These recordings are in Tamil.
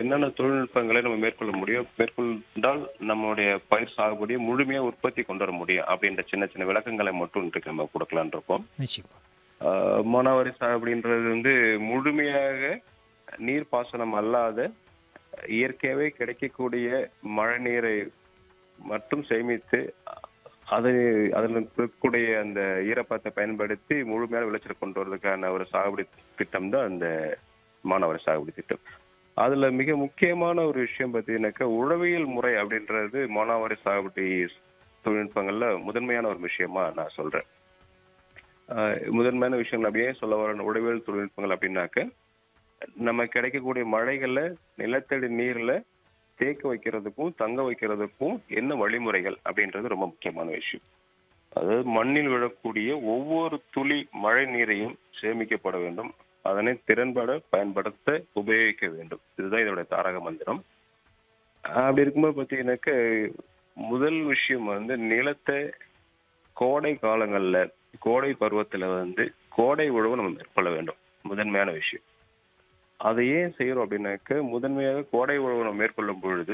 என்னென்ன தொழில்நுட்பங்களை நம்ம மேற்கொள்ள முடியும் மேற்கொண்டால் நம்மளுடைய பயிர் சாகுபடியை முழுமையா உற்பத்தி கொண்டு வர முடியும் அப்படின்ற சின்ன சின்ன விளக்கங்களை மட்டும் இன்றைக்கு நம்ம கொடுக்கலாம்னு இருக்கோம் நிச்சயமா ஆஹ் மானாவாரி சாகுபடின்றது வந்து முழுமையாக நீர் பாசனம் அல்லாத இயற்கையாகவே கிடைக்கக்கூடிய மழை நீரை மட்டும் சேமித்து அது அதில் இருக்கக்கூடிய அந்த ஈரப்பதத்தை பயன்படுத்தி முழுமையான விளைச்சல் கொண்டு வரதுக்கான ஒரு சாகுபடி திட்டம் தான் அந்த மானாவாரி சாகுபடி திட்டம் அதுல மிக முக்கியமான ஒரு விஷயம் பார்த்தீங்கன்னாக்கா உழவியல் முறை அப்படின்றது மானாவாரி சாகுபடி தொழில்நுட்பங்கள்ல முதன்மையான ஒரு விஷயமா நான் சொல்றேன் ஆஹ் முதன்மையான விஷயங்கள் அப்படியே சொல்ல வர உழவியல் தொழில்நுட்பங்கள் அப்படின்னாக்க நம்ம கிடைக்கக்கூடிய மழைகள்ல நிலத்தடி நீர்ல தேக்க வைக்கிறதுக்கும் தங்க வைக்கிறதுக்கும் என்ன வழிமுறைகள் அப்படின்றது ரொம்ப முக்கியமான விஷயம் அதாவது மண்ணில் விழக்கூடிய ஒவ்வொரு துளி மழை நீரையும் சேமிக்கப்பட வேண்டும் அதனை திறன்பட பயன்படுத்த உபயோகிக்க வேண்டும் இதுதான் இதோட தாரக மந்திரம் அப்படி இருக்கும்போது பார்த்தீங்கன்னாக்க முதல் விஷயம் வந்து நிலத்தை கோடை காலங்கள்ல கோடை பருவத்துல வந்து கோடை உழவு நம்ம மேற்கொள்ள வேண்டும் முதன்மையான விஷயம் அதை ஏன் செய்யறோம் அப்படின்னாக்க முதன்மையாக கோடை உழவு நம்ம மேற்கொள்ளும் பொழுது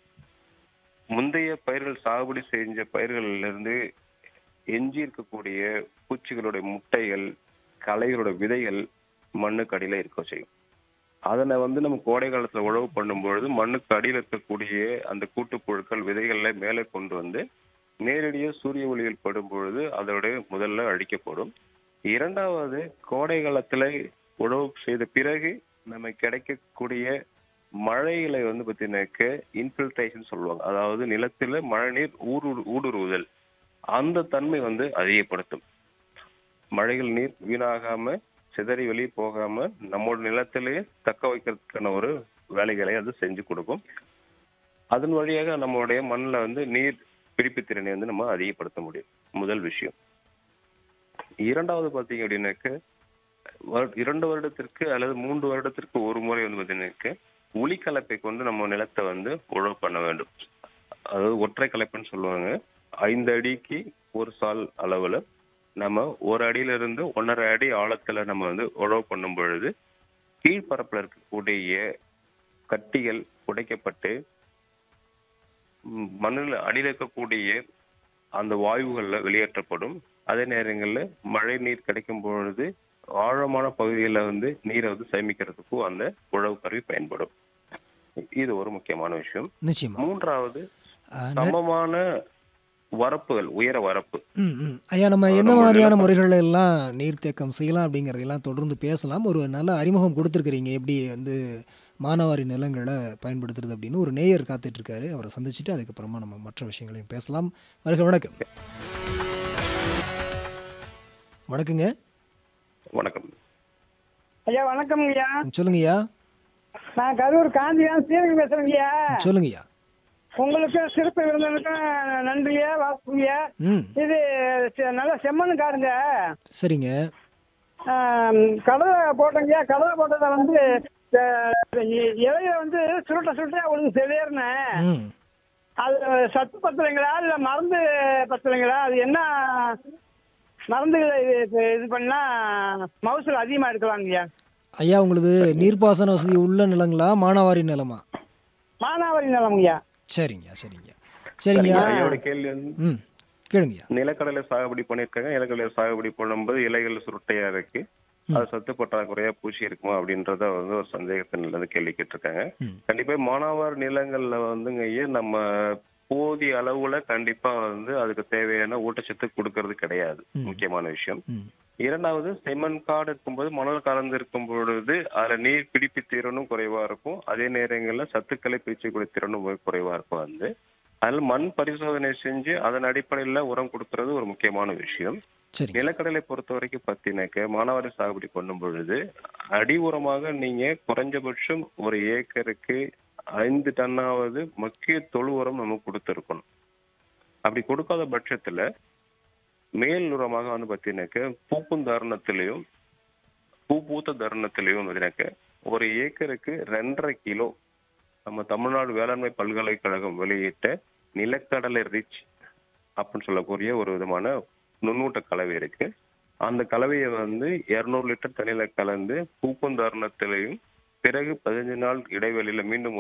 முந்தைய பயிர்கள் சாகுபடி செஞ்ச பயிர்களிலிருந்து இருந்து எஞ்சி இருக்கக்கூடிய பூச்சிகளுடைய முட்டைகள் களைகளோட விதைகள் மண்ணுக்கு அடியில இருக்க செய்யும் அதனை வந்து நம்ம கோடை காலத்துல உழவு பண்ணும் பொழுது மண்ணுக்கு அடியில் இருக்கக்கூடிய அந்த கூட்டுப்புழுக்கள் விதைகள்ல மேலே கொண்டு வந்து நேரடியாக சூரிய ஒளியில் படும் பொழுது அதோட முதல்ல அழிக்கப்படும் இரண்டாவது கோடை காலத்துல உழவு செய்த பிறகு நம்ம கிடைக்கக்கூடிய மழைகளை வந்து பார்த்தீங்கன்னாக்க இன்ஃபில்ட்ரேஷன் சொல்லுவாங்க அதாவது நிலத்துல மழைநீர் ஊடு ஊடுருவுதல் அந்த தன்மை வந்து அதிகப்படுத்தும் மழைகள் நீர் வீணாகாம சிதறி வெளியே போகாம நம்மளோட நிலத்திலேயே தக்க வைக்கிறதுக்கான ஒரு வேலைகளை அது செஞ்சு கொடுக்கும் அதன் வழியாக நம்மளுடைய மண்ணில் வந்து நீர் பிடிப்பு திறனை வந்து நம்ம அதிகப்படுத்த முடியும் முதல் விஷயம் இரண்டாவது பார்த்தீங்க அப்படின்னாக்க வரு- இரண்டு வருடத்திற்கு அல்லது மூன்று வருடத்திற்கு ஒரு முறை வந்து பார்த்தீங்கன்னாக்க உளி கலப்பை கொண்டு நம்ம நிலத்தை வந்து உழவு பண்ண வேண்டும் அதாவது ஒற்றை கலப்பைன்னு சொல்லுவாங்க ஐந்து அடிக்கு ஒரு சால் அளவுல நம்ம ஒரு அடியில இருந்து ஒன்றரை அடி ஆழத்துல நம்ம வந்து உழவு பண்ணும் பொழுது கீழ்ப்பரப்புல இருக்கக்கூடிய கட்டிகள் உடைக்கப்பட்டு ம், மண்ணில் அடியில் இருக்கக்கூடிய அந்த வாயுகள்ல வெளியேற்றப்படும் அதே நேரங்கள்ல மழை நீர் கிடைக்கும் பொழுது ஆழமான பகுதிகளில் வந்து நீரை வந்து சேமிக்கிறதுக்கும் அந்த உழவு கருவி பயன்படும் இது ஒரு முக்கியமான விஷயம் நிச்சயமா மூன்றாவது அஹ், நெ- சமமான வரப்புகள் உயர வரப்பு ம் ம் ஐயா நம்ம என்ன நம்ம மாதிரியான நிலப்ப- முறைகள் எல்லாம் நீர்த்தேக்கம் செய்யலாம் அப்படிங்கிறதெல்லாம் தொடர்ந்து பேசலாம் ஒரு நல்ல அறிமுகம் கொடுத்துருக்கிறீங்க எப்படி வந்து மானாவாரி நிலங்களை பயன்படுத்துறது அப்படின்னு ஒரு நேயர் காத்துட்டு இருக்காரு அவரை சந்திச்சுட்டு அதுக்கப்புறமா நம்ம மற்ற விஷயங்களையும் பேசலாம் வருக வணக்கம் வணக்கங்க வணக்கம் ஐயா வணக்கம் ஐயா சொல்லுங்கய்யா நான் கரூர் காந்தியான் சீரங்க பேசுறேங்கய்யா சொல்லுங்கய்யா உங்களுக்கும் சிறப்பு விருந்தினருக்கும் நன்றியா வாழ்த்துங்கய்யா ம் இது செ- நல்ல செம்மண்ணு காருங்க சரிங்க ஆம், கடலை போட்டேங்கய்யா கடலை போட்டதை வந்து அஹ், இ- இலைய வந்து சுருட்ட சுருட்ட உங்களுக்கு செளியர்னேன் ம் அது சத்து பத்தலைங்களா இல்லை மருந்து பத்தலைங்களா அது என்ன மருந்துகளை இது இது பண்ணா மவுசூல் அதிகமாக எடுக்கலாங்கய்யா ஐயா உங்களுது நீர்ப்பாசன வசதி உள்ள நிலங்களா மானாவாரி நிலமா மானாவாரி நிலம்ங்கய்யா சரிங்கய்யா சரிங்கய்யா சரிங்கய்யா ஐயோட கேள்வி வந்து ம் கேளுங்கய்யா நிலக்கடலை சாகுபடி பண்ணியிருக்காங்க நிலக்கடலை சாகுபடி பண்ணும்போது இலைகள் சுருட்டையா இருக்கு அது சத்து பற்றாக்குறையா பூச்சி இருக்குமா அப்படின்றத வந்து ஒரு சந்தேகத்தின் வந்து கேள்வி கேட்டிருக்காங்க ம். கண்டிப்பா மானாவார் நிலங்கள்ல வந்துங்க ஐயா நம்ம போதிய அளவுல கண்டிப்பா வந்து அதுக்கு தேவையான ஊட்டச்சத்து கொடுக்கறது கிடையாது ம். முக்கியமான விஷயம் ம் இரண்டாவது செம்மண் காடு இருக்கும்போது மணல் கலந்து இருக்கும் பொழுது அதுல நீர் பிடிப்பு திறனும் குறைவா இருக்கும் அதே நேரங்கள்ல சத்துக்களை பிரிச்சக்கூடிய திறனும் மிக குறைவா இருக்கும் வந்து அதில் மண் பரிசோதனை செஞ்சு அதன் அடிப்படையில உரம் கொடுக்கறது ஒரு முக்கியமான விஷயம் சரிங்க நிலக்கடலை பொறுத்த வரைக்கும் பார்த்தீங்கன்னாக்க மானாவாரி சாகுபடி பண்ணும் பொழுது அடி உரமாக நீங்க குறைஞ்சபட்சம் ஒரு ஏக்கருக்கு ஐந்து டன்னாவது மக்கிய தொழு உரம் நம்ம கொடுத்துருக்கணும் அப்படி கொடுக்காத பட்சத்துல மேல் உரமாக வந்து பார்த்தீங்கன்னாக்க பூக்கும் தருணத்திலையும் பூ பூத்த தருணத்திலையும் பார்த்தீங்கன்னாக்க ஒரு ஏக்கருக்கு ரெண்டரை கிலோ நம்ம தமிழ்நாடு வேளாண்மை பல்கலைக்கழகம் வெளியிட்ட நிலக்கடலை ரிச் அப்படின்னு சொல்லக்கூடிய ஒரு விதமான நுண்ணூட்ட கலவை இருக்கு அந்த கலவையை வந்து இருநூறு லிட்டர் தண்ணியில கலந்து பூக்கும் தருணத்திலையும் பிறகு பதினஞ்சு நாள் இடைவெளியில மீண்டும்